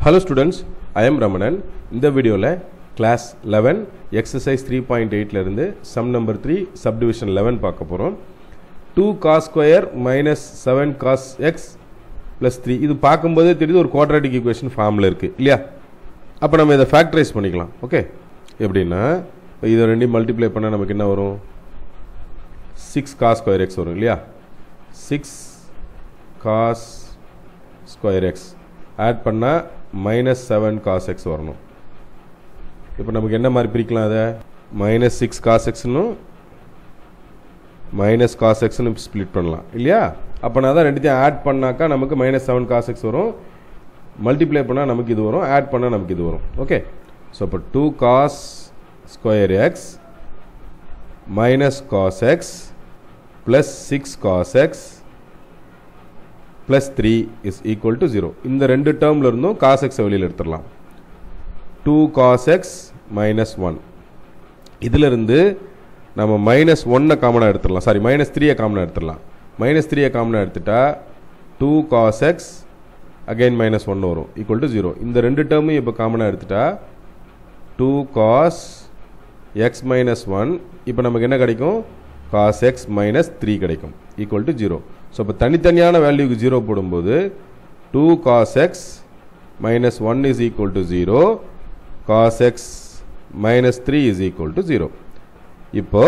hello students I am Ramanan இந்த வீடியோவில் class eleven exercise three point எயிட்லேருந்து sum number three subdivision eleven பார்க்க போகிறோம் two cos square minus seven cos x plus three இது பார்க்கும்போதே தெரியுது ஒரு குவாட்ராட்டிக் ஈக்குவேஷன் ஃபார்மில் இருக்குது இல்லையா அப்போ நம்ம இதை ஃபேக்டரைஸ் பண்ணிக்கலாம் ஓகே எப்படின்னா இதை ரெண்டையும் மல்டிப்ளை பண்ணால் நமக்கு என்ன வரும் சிக்ஸ் காஸ் ஸ்கொயர் எக்ஸ் வரும் இல்லையா six cos square x add பண்ணால் மைனஸ் செவன் காஸ் எக்ஸ் வரணும் இப்போ நமக்கு என்ன மாதிரி பிரிக்கலாம் அதை மைனஸ் சிக்ஸ் காஸ் எக்ஸ்னும் மைனஸ் காஸ் எக்ஸ்னு ஸ்ப்ளிட் பண்ணலாம் இல்லையா அப்போ நான் தான் ரெண்டுத்தையும் ஆட் பண்ணாக்கா நமக்கு மைனஸ் செவன் காஸ் எக்ஸ் வரும் மல்டிப்ளை பண்ணால் நமக்கு இது வரும் ஆட் பண்ணால் நமக்கு இது வரும் ஓகே ஸோ இப்போ two cos square x minus cos x plus six cos x plus three is equal to zero இந்த ரெண்டு டேர்மில் இருந்தும் காஸ் எக்ஸை வெளியில் எடுத்துடலாம் two cos x minus one இதிலிருந்து நம்ம மைனஸ் ஒன்னை காமனாக எடுத்துடலாம் சாரி மைனஸ் த்ரீயை காமனாக எடுத்துடலாம் மைனஸ் த்ரீயை காமனாக எடுத்துட்டா two cos x again minus one வரும் ஈக்குவல் டு ஜீரோ இந்த ரெண்டு டேர்மையும் இப்போ காமனாக எடுத்துட்டா two cos x minus one இப்போ நமக்கு என்ன கிடைக்கும் காஸ் எக்ஸ் மைனஸ் த்ரீ கிடைக்கும் ஈக்குவல் டு ஜீரோ ஸோ இப்போ தனித்தனியான வேல்யூக்கு ஜீரோ போடும்போது two cos x minus one is equal to zero cos x minus three is equal to zero இப்போ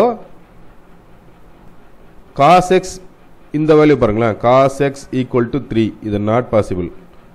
காஸ் எக்ஸ் இந்த வேல்யூ பாருங்களேன் cos x equal to three இது not possible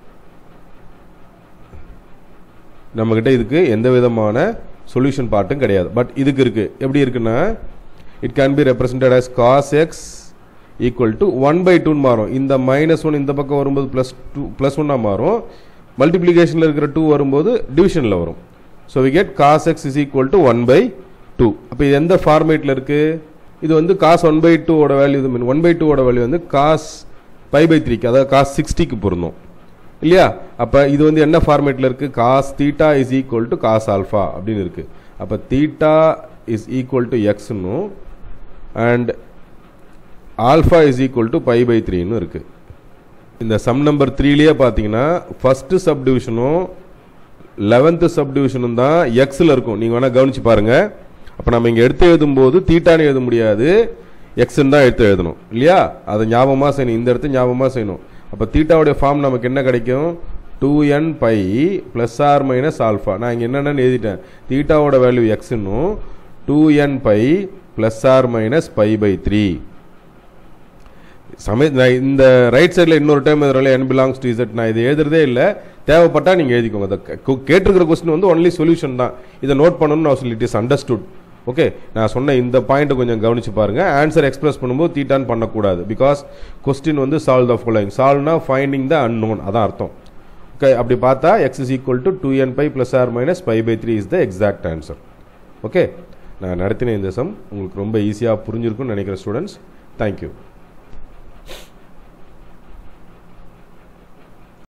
நம்மக்கிட்ட இதுக்கு எந்த விதமான சொல்யூஷன் பார்ட்டும் கிடையாது பட் இதுக்கு இருக்கு எப்படி இருக்குன்னா it can be represented as cos x equal to one by டூன்னு மாறும் இந்த மைனஸ் ஒன் இந்த பக்கம் வரும்போது ப்ளஸ் டூ ப்ளஸ் ஒன்னாக மாறும் மல்டிப்ளிகேஷனில் இருக்கிற டூ வரும்போது டிவிஷனில் வரும் so we get cos x is equal to one by two அப்போ இது எந்த ஃபார்மேட்டில் இருக்குது இது வந்து காஸ் ஒன் பை டூவோட வேல்யூ இது மீன் ஒன் பை டூவோட வேல்யூ வந்து காஸ் பை பை த்ரீக்கு அதாவது காஸ் சிக்ஸ்டிக்கு பொருந்தும் இல்லையா அப்போ இது வந்து என்ன ஃபார்மேட்டில் இருக்குது cos theta is equal to cos alpha அப்படின்னு இருக்குது அப்போ தீட்டா இஸ் ஈக்குவல் டு எக்ஸ்னும் and alpha is equal to pi by த்ரீன்னு இருக்குது இந்த சம் நம்பர் த்ரீலேயே பார்த்தீங்கன்னா ஃபஸ்ட்டு சப் டிவிஷனும் லெவன்த்து சப் டிவிஷனும் தான் எக்ஸில் இருக்கும் நீங்கள் வேணால் கவனிச்சு பாருங்கள் அப்போ நம்ம இங்கே எடுத்து எழுதும்போது தீட்டான்னு எழுத முடியாது எக்ஸ்ன்னு தான் எடுத்து எழுதணும் இல்லையா அதை ஞாபகமாக செய்யணும் இந்த இடத்த ஞாபகமாக செய்யணும் அப்போ தீட்டாவுடைய ஃபார்ம் நமக்கு என்ன கிடைக்கும் two n pi plus or minus alpha நான் இங்கே என்னென்னு எழுதிட்டேன் தீட்டாவோட வேல்யூ எக்ஸ்னும் two n pi plus or minus pi by three சமய நான் இந்த ரைட் சைடில் இன்னொரு டைம் எதிரால என் பிலாங்ஸ் டு இசட் நான் இது எழுதுறதே இல்லை தேவைப்பட்டா நீங்கள் எழுதிக்கோங்க அதை கேட்டிருக்கிற கொஸ்டின் வந்து ஒன்லி சொல்யூஷன் தான் இதை நோட் பண்ணணும்னு அவசியம் இட் இஸ் அண்டர்ஸ்டுட் ஓகே நான் சொன்ன இந்த பாயிண்ட்டை கொஞ்சம் கவனிச்சு பாருங்க ஆன்சர் எக்ஸ்பிரஸ் பண்ணும்போது தீட்டான் பண்ணக்கூடாது பிகாஸ் கொஸ்டின் வந்து சால்வ் த ஃபாலோயிங் சால்வ்னா ஃபைண்டிங் த அன்னோன் அதான் அர்த்தம் ஓகே அப்படி பார்த்தா x is equal to two n pi plus or minus pi by three is the exact answer okay நான் நடத்தின இந்த சம் உங்களுக்கு ரொம்ப ஈஸியாக புரிஞ்சிருக்கும்னு நினைக்கிறேன் ஸ்டூடெண்ட்ஸ் தேங்க்யூ